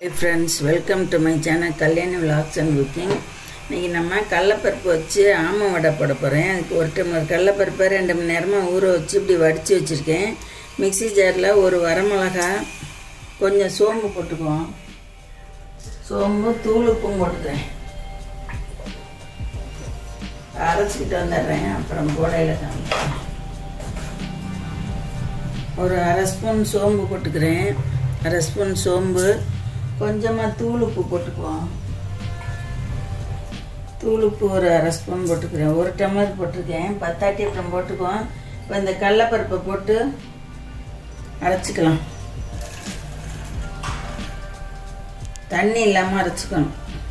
friends welcome to my channel Kalyani vlogs and cooking இன்றைக்கி நம்ம கடலப்பருப்பு வச்சு ஆம வடை போட போகிறேன் அதுக்கு ஒரு டம்ளர் கடலப்பருப்பை ரெண்டு மணி நேரமாக ஊற வச்சு இப்படி வடித்து வச்சுருக்கேன் மிக்ஸி ஜாரில் ஒரு வரமிளகா கொஞ்சம் சோம்பு போட்டுக்குவோம் சோம்பு தூள் உப்பும் போட்டுக்கிறேன் அரைச்சிக்கிட்டு வந்துடுறேன் அப்புறம் போடையில் காமிக்கிறேன் ஒரு அரை ஸ்பூன் சோம்பு போட்டுக்கிறேன் அரை ஸ்பூன் சோம்பு கொஞ்சமாக தூள் உப்பு போட்டுக்குவோம் தூள் உப்பு ஒரு அரை ஸ்பூன் போட்டுக்கிறேன் ஒரு டம்ளர் போட்டிருக்கேன் பத்தாட்டி அப்புறம் போட்டுக்குவோம் இப்போ இந்த கடலப்பருப்பை போட்டு அரைச்சிக்கலாம் தண்ணி இல்லாமல் அரைச்சிக்கணும்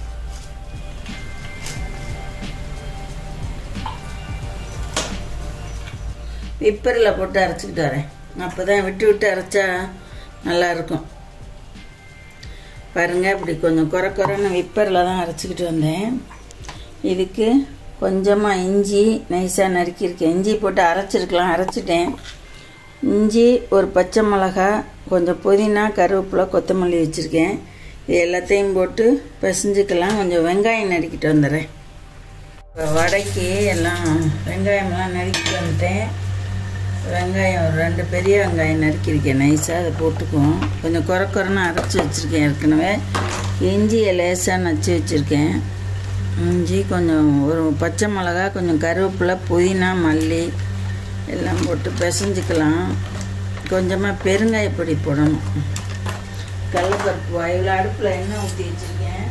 விப்பரில் போட்டு அரைச்சிக்கிட்டு வரேன் அப்போ தான் விட்டு விட்டு அரைச்சா நல்லாயிருக்கும் பாருங்கள் இப்படி கொஞ்சம் குறை குறைன்னு விப்பரில் தான் அரைச்சிக்கிட்டு வந்தேன் இதுக்கு கொஞ்சமாக இஞ்சி நைஸாக நறுக்கியிருக்கேன் இஞ்சி போட்டு அரைச்சிருக்கலாம் அரைச்சிட்டேன் இஞ்சி ஒரு பச்சை மிளகா கொஞ்சம் புதினா கருவேப்பிலை கொத்தமல்லி வச்சுருக்கேன் இது எல்லாத்தையும் போட்டு பிசைஞ்சுக்கலாம் கொஞ்சம் வெங்காயம் நறுக்கிட்டு வந்துடுறேன் இப்போ வடைக்கு எல்லாம் வெங்காயமெல்லாம் நறுக்கிட்டு வந்துட்டேன் வெங்காயம் ஒரு ரெண்டு பெரிய வெங்காயம் நறுக்கியிருக்கேன் நைஸாக அதை போட்டுக்குவோம் கொஞ்சம் குறை குறைன்னு அரைச்சி வச்சுருக்கேன் ஏற்கனவே இஞ்சியை லேசாக நச்சு வச்சுருக்கேன் இஞ்சி கொஞ்சம் ஒரு பச்சை மிளகா கொஞ்சம் கருவேப்பிலை புதினா மல்லி எல்லாம் போட்டு பிசைஞ்சிக்கலாம் கொஞ்சமாக பெருங்காயப்பொடி போடணும் கடலப்பருப்பு வாயில் அடுப்பில் எண்ணெய் ஊற்றி வச்சுருக்கேன்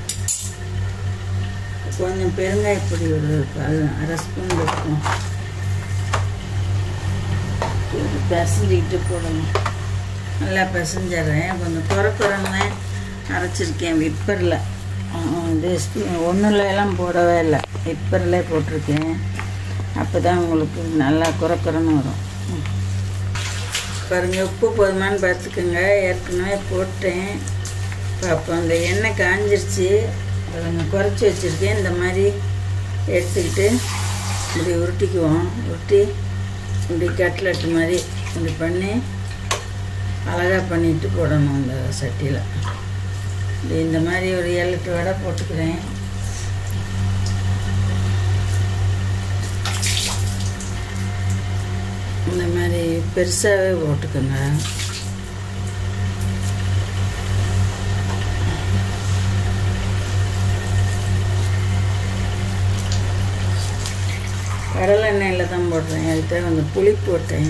கொஞ்சம் பெருங்காயப்பொடி ஒரு அரை ஸ்பூன் போட்டுக்கணும் பிசைஞ்சிக்கிட்டு போடணும் நல்லா பிசைஞ்சிட்றேன் கொஞ்சம் குறை குறைன்னு அரைச்சிருக்கேன் விப்பரில் இது ஒன்றில் எல்லாம் போடவே இல்லை விப்பரில் போட்டிருக்கேன் அப்போ தான் உங்களுக்கு நல்லா குறை குறைன்னு வரும் பாருங்கள் உப்பு போதுமான்னு பார்த்துக்கோங்க ஏற்கனவே போட்டேன் இப்போ அப்போ அந்த எண்ணெய் காஞ்சிருச்சு கொஞ்சம் குறைச்சி வச்சுருக்கேன் இந்த மாதிரி எடுத்துக்கிட்டு இப்படி உருட்டிக்குவோம் உருட்டி இப்படி கட்லெட் மாதிரி இப்படி பண்ணி அழகாக பண்ணிட்டு போடணும் இந்த சட்டியில் இப்படி இந்த மாதிரி ஒரு ஏழு எட்டு வடை போட்டுக்கிறேன் இந்த மாதிரி பெருசாகவே போட்டுக்கோங்க கடலை எண்ணெயில் தான் போடுறேன் அதுக்கு கொஞ்சம் புளி போட்டேன்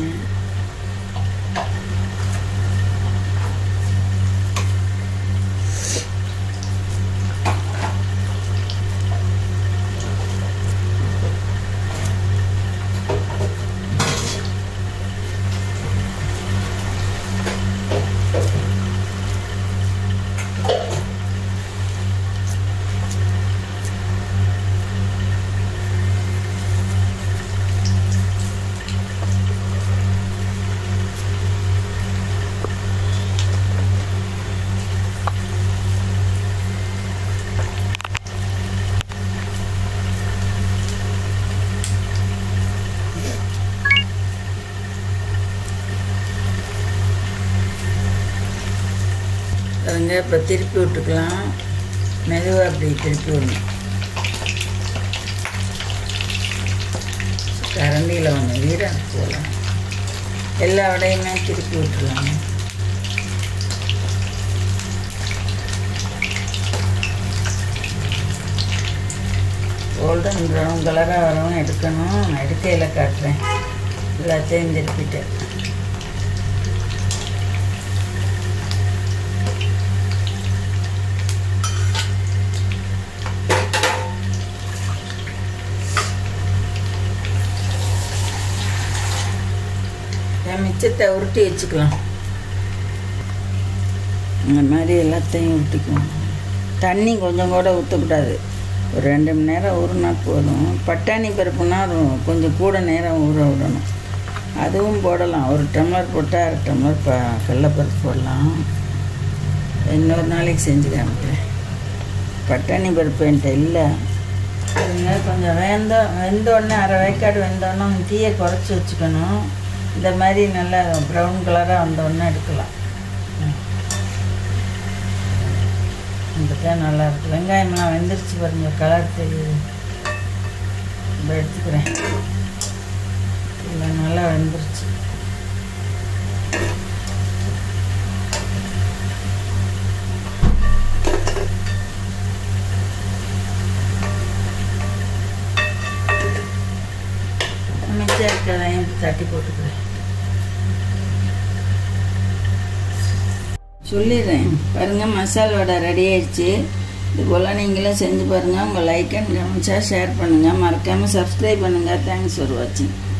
பாருங்க இப்போ திருப்பி விட்டுக்கலாம் மெதுவாக அப்படி திருப்பி விடணும் கரண்டியில் ஒன்று வீரம் போகலாம் எல்லா வடையுமே திருப்பி விட்டுருலாம் கோல்டன் ப்ரௌன் கலராக வரவும் எடுக்கணும் நான் எடுக்கையில் காட்டுறேன் எல்லாத்தையும் திருப்பிட்டேன் மிச்சத்தை உருட்டி வச்சுக்கலாம் இந்த மாதிரி எல்லாத்தையும் உருட்டிக்குவோம் தண்ணி கொஞ்சம் கூட ஊற்றக்கூடாது ஒரு ரெண்டு மணி நேரம் ஊறினா போதும் பட்டாணி பருப்புனா கொஞ்சம் கூட நேரம் ஊற விடணும் அதுவும் போடலாம் ஒரு டம்ளர் போட்டால் அரை டம்ளர் ப கடலப்பருப்பு போடலாம் இன்னொரு நாளைக்கு செஞ்சு காமிக்கிறேன் பட்டாணி பருப்பு என்கிட்ட இல்லை அதுங்க கொஞ்சம் வெந்த வெந்தோடனே அரை வேக்காடு வெந்தோடனே தீயை குறைச்சி வச்சுக்கணும் இந்த மாதிரி நல்லா ப்ரௌன் கலராக வந்தோடனே எடுக்கலாம் அப்பதான் நல்லா இருக்கு வெங்காயம்லாம் வெந்துருச்சு பாருங்க கலர் தெரியுது இப்போ எடுத்துக்கிறேன் இல்லை நல்லா வெந்துருச்சு மிச்சம் இருக்கிறதையும் தட்டி போட்டுக்கிறேன் சொல்லிடுறேன் பாருங்கள் மசால் வடை ரெடி ஆயிடுச்சு இது போல் நீங்களும் செஞ்சு பாருங்கள் உங்கள் லைக் அண்ட் கமெண்ட்ஸாக ஷேர் பண்ணுங்கள் மறக்காமல் சப்ஸ்கிரைப் பண்ணுங்கள் தேங்க்ஸ் ஃபார் வாட்சிங்